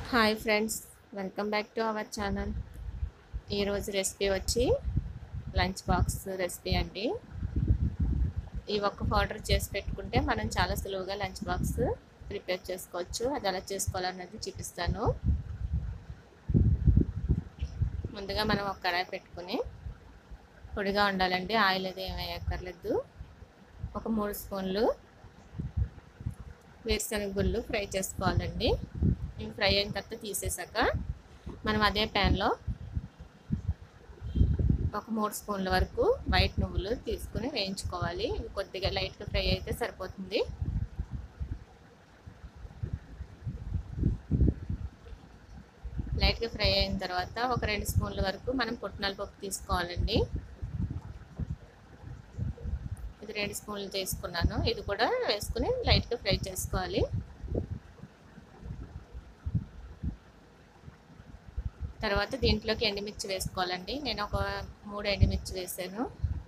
hi friends welcome back to our channel ఈరోజు recipe వచ్చి lunch box recipe అండి ఈ ఒక్క పౌడర్ చేసి పెట్టుకుంటే మనం చాలా సులువుగా లంచ్ బాక్స్ ప్రిపేర్ చేసుకోవచ్చు అది ఎలా చేసుకోవాలన్నది చూపిస్తాను ముందుగా మనం ఒక కడాయి పెట్టుకుని పొడిగా ఉండాలండి ఆయిల్ అది ఏమీ వేయక్కర్లేదు ఒక మూడు స్పూన్లు వేరుశనగ గుళ్ళు ఫ్రై చేసుకోవాలండి ఇవి ఫ్రై అయిన తర్వాత తీసేసాక మనం అదే ప్యాన్లో ఒక మూడు స్పూన్ల వరకు వైట్ నువ్వులు తీసుకుని వేయించుకోవాలి ఇవి కొద్దిగా లైట్గా ఫ్రై అయితే సరిపోతుంది లైట్గా ఫ్రై అయిన తర్వాత ఒక రెండు స్పూన్ల వరకు మనం పుట్నాల పప్పు తీసుకోవాలండి ఇది రెండు స్పూన్లు తీసుకున్నాను ఇది కూడా వేసుకుని లైట్గా ఫ్రై చేసుకోవాలి తర్వాత దీంట్లోకి ఎండుమిర్చి వేసుకోవాలండి నేను ఒక మూడు ఎండుమిర్చి వేసాను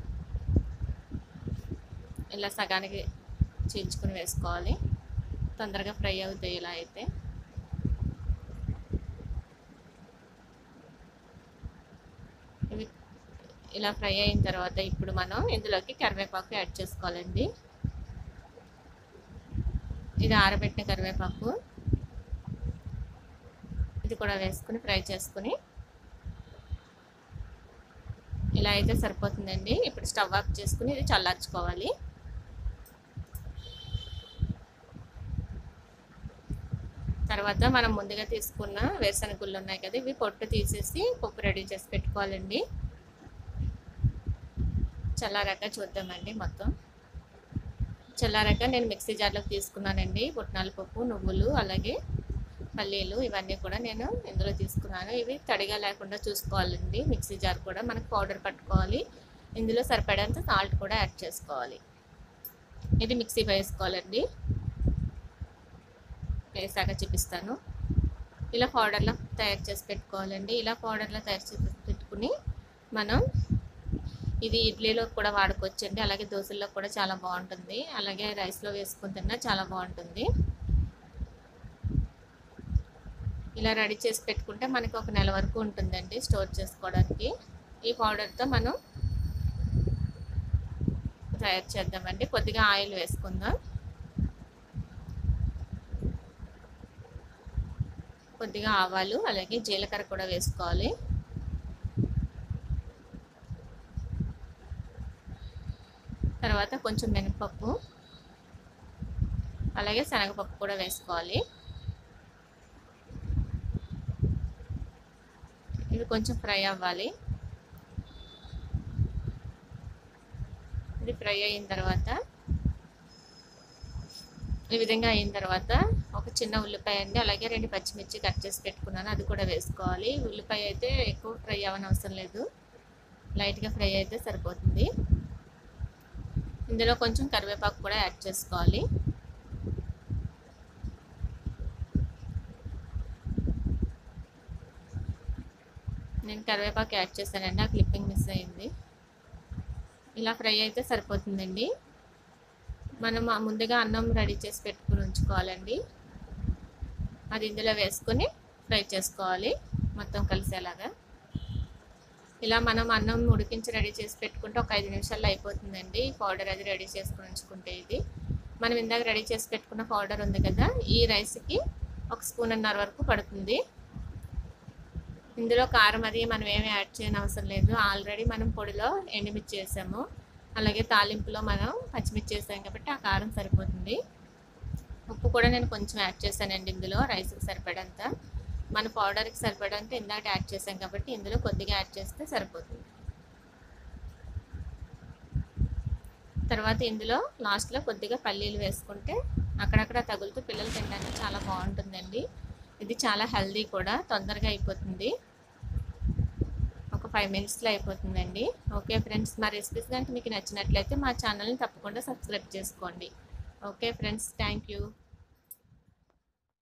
ఇలా సగానికి చీల్చుకుని వేసుకోవాలి తొందరగా ఫ్రై అవుతాయి ఇలా అయితే ఇవి ఇలా ఫ్రై అయిన తర్వాత ఇప్పుడు మనం ఇందులోకి కరివేపాకు యాడ్ చేసుకోవాలండి ఇది ఆరబెట్టిన కరివేపాకు ఇది కూడా వేసుకుని ఫ్రై చేసుకుని ఇలా అయితే సరిపోతుందండి ఇప్పుడు స్టవ్ ఆఫ్ చేసుకుని ఇది చల్లార్చుకోవాలి తర్వాత మనం ముందుగా తీసుకున్న వేరుశనగ గుళ్ళు ఉన్నాయి కదా ఇవి పొట్టు తీసేసి పప్పు రెడీ చేసి పెట్టుకోవాలండి చల్లారాక చూద్దామండి మొత్తం చల్లారాక నేను మిక్సీ జార్లోకి తీసుకున్నానండి పుట్నాల పప్పు నువ్వులు అలాగే పల్లీలు ఇవన్నీ కూడా నేను ఇందులో తీసుకున్నాను ఇవి తడిగా లేకుండా చూసుకోవాలండి మిక్సీ జార్ కూడా మనకు పౌడర్ పట్టుకోవాలి ఇందులో సరిపడేంత సాల్ట్ కూడా యాడ్ చేసుకోవాలి ఇది మిక్సీ వేసుకోవాలండి వేసాక చూపిస్తాను ఇలా పౌడర్లో తయారు చేసి పెట్టుకోవాలండి ఇలా పౌడర్లో తయారు చేసి పెట్టుకుని మనం ఇది ఇడ్లీలో కూడా వాడుకోవచ్చండి అలాగే దోశల్లో కూడా చాలా బాగుంటుంది అలాగే రైస్లో వేసుకుని తిన్నా చాలా బాగుంటుంది ఇలా రెడీ చేసి పెట్టుకుంటే మనకి ఒక నెల వరకు ఉంటుందండి స్టోర్ చేసుకోవడానికి ఈ పౌడర్తో మనం తయారు చేద్దామండి కొద్దిగా ఆయిల్ వేసుకుందాం కొద్దిగా ఆవాలు అలాగే జీలకర్ర కూడా వేసుకోవాలి తర్వాత కొంచెం మినపప్పు అలాగే శనగపప్పు కూడా వేసుకోవాలి ఇవి కొంచెం ఫ్రై అవ్వాలి ఇది ఫ్రై అయిన తర్వాత ఈ విధంగా అయిన తర్వాత ఒక చిన్న ఉల్లిపాయ అండి అలాగే రెండు పచ్చిమిర్చి కట్ చేసి పెట్టుకున్నాను అది కూడా వేసుకోవాలి ఉల్లిపాయ అయితే ఎక్కువ ఫ్రై అవ్వని అవసరం లేదు లైట్గా ఫ్రై అయితే సరిపోతుంది ఇందులో కొంచెం కరివేపాకు కూడా యాడ్ చేసుకోవాలి నేను కరివేపాకు యాడ్ చేశానండి ఆ క్లిప్పింగ్ మిస్ అయింది ఇలా ఫ్రై అయితే సరిపోతుందండి మనం ముందుగా అన్నం రెడీ చేసి పెట్టుకుని ఉంచుకోవాలండి అది ఇందులో వేసుకొని ఫ్రై చేసుకోవాలి మొత్తం కలిసేలాగా ఇలా మనం అన్నం ఉడికించి రెడీ చేసి పెట్టుకుంటే ఒక ఐదు నిమిషాల్లో అయిపోతుందండి పౌడర్ అది రెడీ చేసుకుని ఉంచుకుంటే ఇది మనం ఇందాక రెడీ చేసి పెట్టుకున్న పౌడర్ ఉంది కదా ఈ రైస్కి ఒక స్పూన్ అన్నర వరకు పడుతుంది ఇందులో కారం అది మనం ఏమి యాడ్ చేయని అవసరం లేదు ఆల్రెడీ మనం పొడిలో ఎండుమిర్చి వేసాము అలాగే తాలింపులో మనం పచ్చిమిర్చి వేసాం కాబట్టి ఆ కారం సరిపోతుంది ఉప్పు కూడా నేను కొంచెం యాడ్ చేశానండి ఇందులో రైస్కి సరిపడంత మన పౌడర్కి సరిపడంత ఇందాక యాడ్ చేసాం కాబట్టి ఇందులో కొద్దిగా యాడ్ చేస్తే సరిపోతుంది తర్వాత ఇందులో లాస్ట్లో కొద్దిగా పల్లీలు వేసుకుంటే అక్కడక్కడ తగులుతూ పిల్లలు తినడానికి చాలా బాగుంటుందండి ఇది చాలా హెల్దీ కూడా తొందరగా అయిపోతుంది ఒక ఫైవ్ మినిట్స్లో అయిపోతుందండి ఓకే ఫ్రెండ్స్ మా రెసిపీస్ కనుక మీకు నచ్చినట్లయితే మా ఛానల్ని తప్పకుండా సబ్స్క్రైబ్ చేసుకోండి ఓకే ఫ్రెండ్స్ థ్యాంక్ యూ